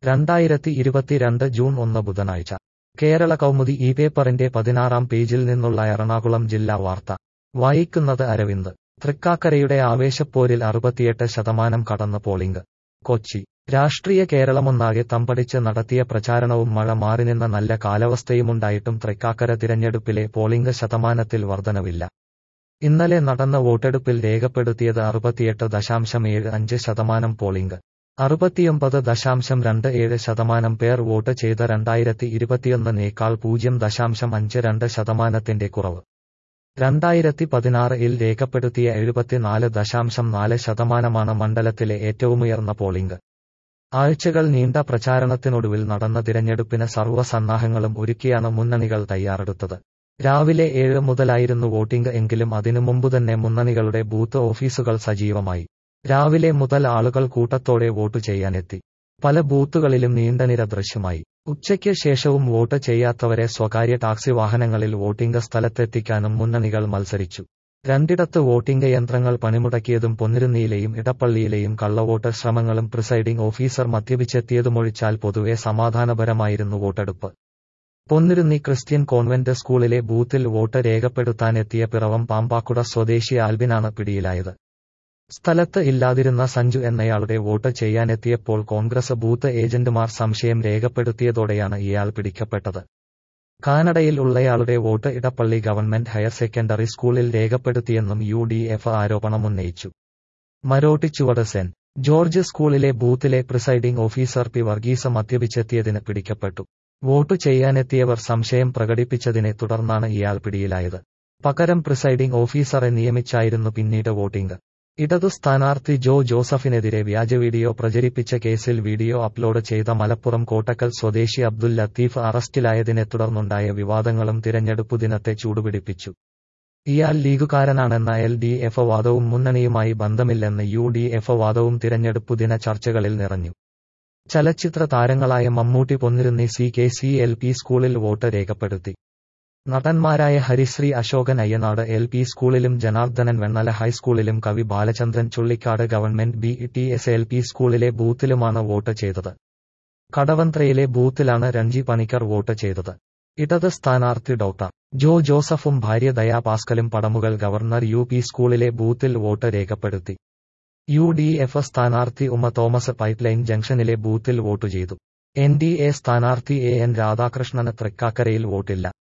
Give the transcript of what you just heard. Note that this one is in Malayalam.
രണ്ടായിരത്തി ഇരുപത്തിരണ്ട് ജൂൺ ഒന്ന് ബുധനാഴ്ച കേരള കൗമുദി ഈ പേപ്പറിന്റെ പതിനാറാം പേജിൽ നിന്നുള്ള എറണാകുളം ജില്ലാ വാർത്ത വായിക്കുന്നത് അരവിന്ദ് തൃക്കാക്കരയുടെ ആവേശപ്പോരിൽ അറുപത്തിയെട്ട് ശതമാനം കടന്ന് പോളിംഗ് കൊച്ചി രാഷ്ട്രീയ കേരളമൊന്നാകെ തമ്പടിച്ച് നടത്തിയ പ്രചാരണവും മഴ മാറിനിന്ന നല്ല കാലാവസ്ഥയുമുണ്ടായിട്ടും തൃക്കാക്കര തിരഞ്ഞെടുപ്പിലെ പോളിംഗ് ശതമാനത്തിൽ വർധനവില്ല ഇന്നലെ നടന്ന വോട്ടെടുപ്പിൽ രേഖപ്പെടുത്തിയത് അറുപത്തിയെട്ട് ദശാംശം ഏഴ് അഞ്ച് ശതമാനം പോളിംഗ് അറുപത്തിയൊമ്പത് ദശാംശം രണ്ട് ഏഴ് ശതമാനം പേർ വോട്ട് ചെയ്ത രണ്ടായിരത്തി ഇരുപത്തിയൊന്നിനേക്കാൾ പൂജ്യം ദശാംശം അഞ്ച് രണ്ട് ശതമാനത്തിന്റെ കുറവ് രണ്ടായിരത്തി പതിനാറിൽ രേഖപ്പെടുത്തിയ എഴുപത്തിനാല് ദശാംശം നാല് ശതമാനമാണ് മണ്ഡലത്തിലെ ഏറ്റവുമുയർന്ന പോളിംഗ് ആഴ്ചകൾ നീണ്ട പ്രചാരണത്തിനൊടുവിൽ നടന്ന തിരഞ്ഞെടുപ്പിന് സർവ്വസന്നാഹങ്ങളും ഒരുക്കിയാണ് മുന്നണികൾ തയ്യാറെടുത്തത് രാവിലെ ഏഴ് മുതലായിരുന്നു വോട്ടിംഗ് എങ്കിലും അതിനു മുമ്പുതന്നെ മുന്നണികളുടെ ബൂത്ത് ഓഫീസുകൾ സജീവമായി രാവിലെ മുതൽ ആളുകൾ കൂട്ടത്തോടെ വോട്ട് ചെയ്യാനെത്തി പല ബൂത്തുകളിലും നീണ്ടനിര ദൃശ്യമായി ഉച്ചയ്ക്ക് ശേഷവും വോട്ട് ചെയ്യാത്തവരെ സ്വകാര്യ ടാക്സി വാഹനങ്ങളിൽ വോട്ടിംഗ് സ്ഥലത്തെത്തിക്കാനും മുന്നണികൾ മത്സരിച്ചു രണ്ടിടത്ത് വോട്ടിംഗ് യന്ത്രങ്ങൾ പണിമുടക്കിയതും പൊന്നിരുന്നിയിലെയും ഇടപ്പള്ളിയിലെയും കള്ളവോട്ട് ശ്രമങ്ങളും പ്രിസൈഡിംഗ് ഓഫീസർ മദ്യപിച്ചെത്തിയതുമൊഴിച്ചാൽ പൊതുവെ സമാധാനപരമായിരുന്നു വോട്ടെടുപ്പ് പൊന്നിരുന്നി ക്രിസ്ത്യൻ കോൺവെന്റ് സ്കൂളിലെ ബൂത്തിൽ വോട്ട് രേഖപ്പെടുത്താനെത്തിയ പിറവം പാമ്പാക്കുട സ്വദേശി ആൽബിനാണ് പിടിയിലായത് സ്ഥലത്ത് ഇല്ലാതിരുന്ന സഞ്ജു എന്നയാളുടെ വോട്ട് ചെയ്യാനെത്തിയപ്പോൾ കോൺഗ്രസ് ബൂത്ത് ഏജന്റുമാർ സംശയം രേഖപ്പെടുത്തിയതോടെയാണ് ഇയാൾ പിടിക്കപ്പെട്ടത് കാനഡയിൽ ഉള്ളയാളുടെ vote Edappally government higher secondary സ്കൂളിൽ രേഖപ്പെടുത്തിയെന്നും യു ഡി എഫ് ആരോപണമുന്നയിച്ചു മരോട്ടിച്ചുവട് സെൻ ജോർജ് സ്കൂളിലെ ബൂത്തിലെ പ്രിസൈഡിംഗ് ഓഫീസർ പി വർഗീസ് മദ്യപിച്ചെത്തിയതിന് പിടിക്കപ്പെട്ടു വോട്ട് ചെയ്യാനെത്തിയവർ സംശയം പ്രകടിപ്പിച്ചതിനെ തുടർന്നാണ് ഇയാൾ പിടിയിലായത് പകരം പ്രിസൈഡിംഗ് ഓഫീസറെ നിയമിച്ചായിരുന്നു പിന്നീട് വോട്ടിംഗ് ഇടതു സ്ഥാനാർത്ഥി ജോ ജോസഫിനെതിരെ വ്യാജ വീഡിയോ പ്രചരിപ്പിച്ച കേസിൽ വീഡിയോ അപ്ലോഡ് ചെയ്ത മലപ്പുറം കോട്ടക്കൽ സ്വദേശി അബ്ദുൽ ലത്തീഫ് അറസ്റ്റിലായതിനെ തുടർന്നുണ്ടായ വിവാദങ്ങളും തിരഞ്ഞെടുപ്പു ദിനത്തെ ചൂടുപിടിപ്പിച്ചു ഇയാൾ ലീഗുകാരനാണെന്ന എൽ ഡി എഫ് വാദവും മുന്നണിയുമായി ബന്ധമില്ലെന്ന് യു ഡി എഫ് വാദവും തിരഞ്ഞെടുപ്പു ദിന ചർച്ചകളിൽ നിറഞ്ഞു ചലച്ചിത്ര താരങ്ങളായ Mammootty Ponnirunni C K C L P സ്കൂളിൽ വോട്ട് രേഖപ്പെടുത്തി നടന്മാരായ ഹരിശ്രീ അശോകൻ അയ്യനാട് എൽ പി സ്കൂളിലും ജനാർദ്ദനൻ വെണ്ണല ഹൈസ്കൂളിലും കവി Balachandran Chullikkad government B T S L P സ്കൂളിലെ ബൂത്തിലുമാണ് വോട്ട് ചെയ്തത് കടവന്ത്രയിലെ ബൂത്തിലാണ് രഞ്ജി പണിക്കർ വോട്ട് ചെയ്തത് ഇടത് സ്ഥാനാർത്ഥി ഡോക്ടർ ജോ ജോസഫും ഭാര്യ ദയാ പാസ്കലും പടമുകൾ ഗവർണർ യു പി സ്കൂളിലെ ബൂത്തിൽ വോട്ട് രേഖപ്പെടുത്തി യു ഡി എഫ് സ്ഥാനാർത്ഥി ഉമ തോമസ് പൈപ്പ്ലൈൻ ജംഗ്ഷനിലെ ബൂത്തിൽ വോട്ട് ചെയ്തു എൻ ഡി എ സ്ഥാനാർത്ഥി എ എൻ രാധാകൃഷ്ണന് തൃക്കാക്കരയിൽ വോട്ടില്ല